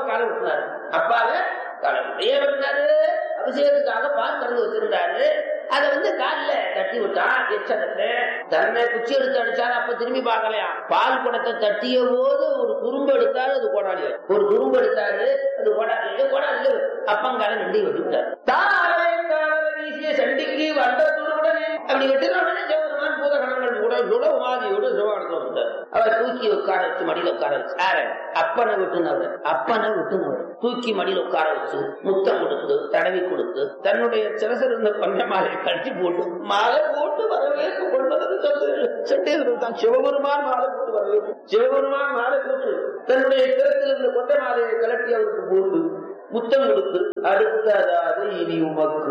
காலை விட்டுனாரு அப்பால காலை விட்டு. ஏன் விட்டுனாரு அபிஷேகத்துக்காக பால் கறந்து வச்சிருந்தாரு அதை வந்து கால்ல தட்டி விட்டான் எச்சனத்தை தன்னை குச்சி எடுத்து அடிச்சாரு அப்ப திரும்பி பார்க்கலையா பால் குடத்தை தட்டிய போது ஒரு குறும்பு எடுத்தாரு அது கோடாலி ஒரு குறும்பு எடுத்தாரு அது கோடாலி கோடாலி அப்பங்கால நண்டி விட்டுட்டாரு தாரை தாரை வீசிய சண்டிக்கு வண்டத்துடனே அப்படி வெட்டுன உடனே சிவபெருமான் பூதகணங்கள் கூட சுட உமாதியோடு சிவகானத்தில் வந்தார் அவர் தூக்கி உட்கார வச்சு மடியில உட்கார வச்சு யாரு அப்பனை விட்டுனவர் அப்பனை விட்டுனவர் தூக்கி மடியில உட்கார வச்சு முத்தம் கொடுத்து தடவி கொடுத்து தன்னுடைய சிறசிறந்த பஞ்ச மாலை கட்டி போட்டு மாலை போட்டு வரவேற்பு கொள்வதற்கு சட்டேஸ்வரர் தான் சிவபெருமான் மாலை போட்டு வரவேற்பு சிவபெருமான் மாலை போட்டு தன்னுடைய சிறத்தில் இருந்த கொண்ட மாலையை கலட்டி அவருக்கு போட்டு முத்தம் கொடுத்து அடுத்ததாக இனி உமக்கு